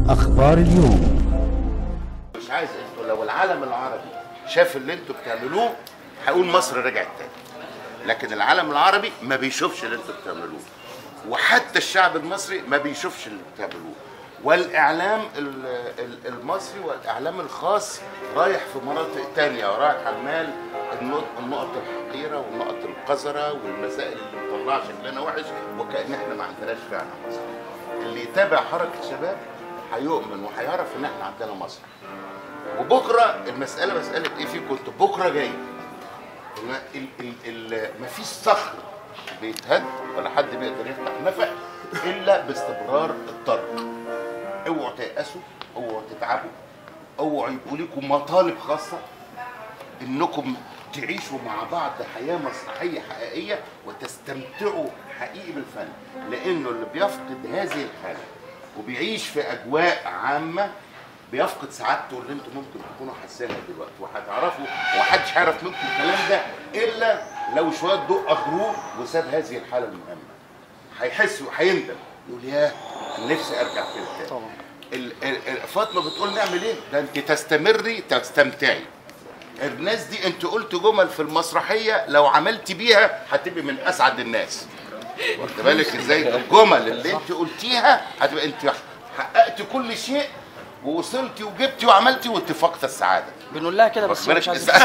أخبار اليوم مش عايز انتوا لو العالم العربي شاف اللي انتوا بتعملوه هيقول مصر رجعت تاني لكن العالم العربي ما بيشوفش اللي انتوا بتعملوه وحتى الشعب المصري ما بيشوفش اللي بتعملوه والاعلام ال- ال- المصري والاعلام الخاص رايح في مناطق تانية ورايح عمال النقط النقط الحقيره والنقط القذره والمسائل اللي مطلعه شكلنا وحش وكان احنا ما عندناش فعلا مصر اللي يتابع حركه شباب هيؤمن وهيعرف ان احنا عندنا مصر وبكره المساله مساله ايه في كنت بكره جاي ما- ال- ال- ال- مفيش صخر بيتهد ولا حد بيقدر يفتح نفق الا باستمرار الطرق اوعوا تيأسوا اوعوا تتعبوا اوعوا يبقوا لكم مطالب خاصه انكم تعيشوا مع بعض حياه مسرحيه حقيقيه وتستمتعوا حقيقي بالفن لانه اللي بيفقد هذه الحاله وبيعيش في اجواء عامه بيفقد سعادته اللي انتم ممكن تكونوا حاسينها دلوقتي وهتعرفوا ومحدش هيعرف منكم الكلام ده الا لو شويه ضوء اخروه وساب هذه الحاله المهمه هيحس وهيندم يقول ياه انا نفسي ارجع كده تاني طبعا فاطمه بتقول نعمل ايه؟ ده انت تستمري تستمتعي الناس دي انت قلت جمل في المسرحيه لو عملت بيها هتبقي من اسعد الناس واخد بالك ازاي الجمل اللي انت قلتيها هتبقى انت حققت كل شيء ووصلتي وجبتي وعملتي وانت فاقده السعاده بنقول لها كده بس واخد مش بالك عايزين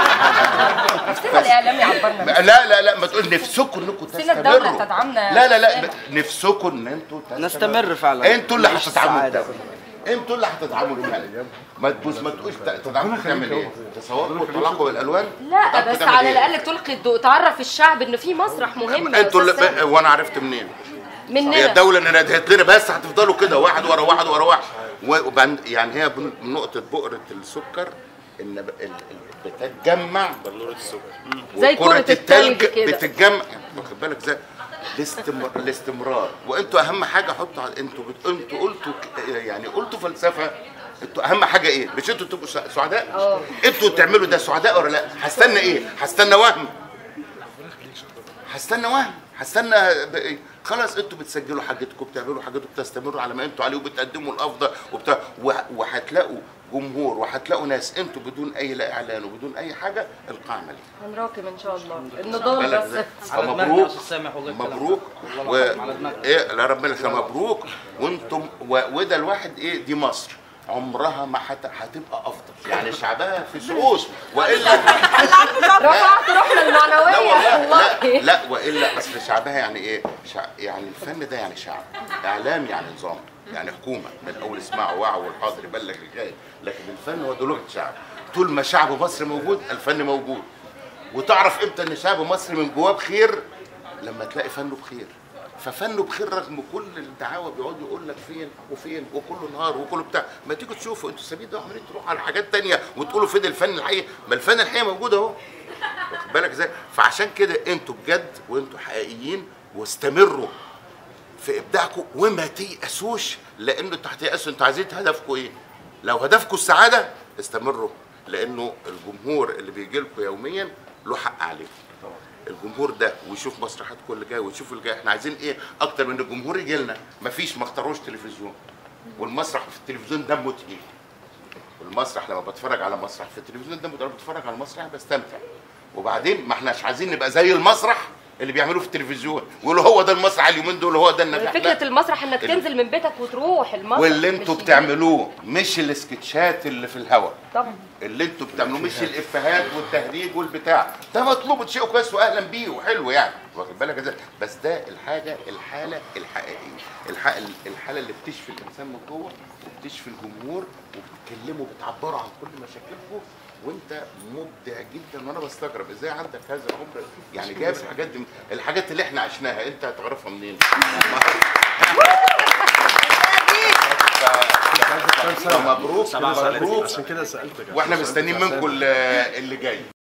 نفسنا الاعلام يعبرنا بس. لا لا لا ما تقول نفسكم انكم نفسنا الدولة تستمروا تدعمنا لا لا لا سامح. نفسكم ان انتوا تستمروا. نستمر فعلا. انتوا اللي نعيش هتدعموا السعادة. الدولة انتوا اللي هتدعموا البلد ما تبوس ما تقولش تدعموا تعمل ايه؟ تصوروا وتطلعوا بالالوان لا تدعموا بس تعمل على إيه؟ الاقل تلقي الضوء تعرف الشعب ان في مسرح مهم يا انتوا أستاذ اللي سامح. وانا عرفت منين؟ هي مننا الدولة اللي ندهت لنا بس هتفضلوا كده واحد ورا واحد ورا واحد وبعد- يعني هي بن- نقطة بؤرة السكر ان ب- ال- ال- بتتجمع بلورة السكر زي كرة التلج كده. بتتجمع واخد بالك زي الاستمرار الاستمرار وانتوا اهم حاجه حطوا على- انتوا بت... انتوا قلتوا ك- يعني قلتوا فلسفه انتوا اهم حاجه ايه مش انتوا تبقوا سع- سعداء اه. انتوا تعملوا ده سعداء ولا لا هستنى ايه هستنى وهم هستنى وهم هستنى ب- إيه؟ خلاص انتوا بتسجلوا حاجتكم بتعملوا حاجتكم بتستمروا على ما انتوا عليه وبتقدموا الافضل وبتاع وه- وهتلاقوا جمهور وهتلاقوا ناس انتوا بدون اي لا اعلان وبدون اي حاجه القاع مليء هنراكم ان شاء الله النضال بالك بس ازاي؟ على دماغنا فمبروك يا أستاذ سامح والله الكلام ده. مبروك و... والله العظيم على دماغنا. ايه لا ربنا يخليك مبروك وانتم و... وده الواحد ايه دي مصر عمرها ما حت... هتبقى افضل يعني شعبها في سقوط والا رفعت روحنا لا المعنويه والله لا والله لا والا اصل شعبها يعني ايه شع... يعني الفن ده يعني شعب اعلام يعني نظام يعني حكومه من اول اسمعوا واعوا والحاضر يبلغ الجاي لكن الفن هو ده لغه شعب طول ما شعب مصر موجود الفن موجود وتعرف امتى ان شعب مصر من جواه بخير لما تلاقي فنه بخير ففنه بخير رغم كل الدعاوى بيقعد يقول لك فين وفين وكله نهار وكله بتاع ما تيجوا تشوفوا انتوا سابين ده عمالين تروحوا على حاجات تانية وتقولوا فين الفن الحقيقي ما الفن الحقيقي موجود اهو واخد بالك ازاي فعشان كده انتوا بجد وانتوا حقيقيين واستمروا في ابداعكم وما تيأسوش لانه انتوا هتيأسوا انتوا عايزين هدفكم ايه؟ لو هدفكم السعاده استمروا لانه الجمهور اللي بيجي لكم يوميا له حق عليكم الجمهور ده ويشوف مسرحياتكم اللي جايه ويشوف اللي جاي احنا عايزين ايه اكتر من الجمهور يجي لنا مفيش ما اختاروش تلفزيون والمسرح في التلفزيون دمه تقيل المسرح لما بتفرج على مسرح في التلفزيون ده انا بتفرج على المسرح بستمتع وبعدين ما احناش عايزين نبقى زي المسرح اللي بيعملوه في التلفزيون ويقولوا هو ده المسرح اليومين دول هو ده النجاح لا. فكره المسرح انك تنزل من بيتك وتروح المسرح واللي مش انتوا يجي- بتعملوه مش السكتشات اللي في الهوا طبعا اللي انتوا بتعملوه مش الافيهات والتهريج والبتاع ده مطلوب شيء كويس واهلا بيه وحلو يعني واخد بالك ازاي بس ده الحاجه الحاله الحقيقيه الح- الحاله اللي بتشفي الانسان من جوه وبتشفي الجمهور وبتتكلموا بتعبروا عن كل مشاكلكم وانت مبدع جدا وانا بستغرب ازاي عندك هذا العمر يعني جايب الحاجات دي الحاجات اللي احنا عشناها انت هتعرفها منين؟ مبروك مبروك عشان كده سالتك واحنا مستنيين منكم اللي اللي جاي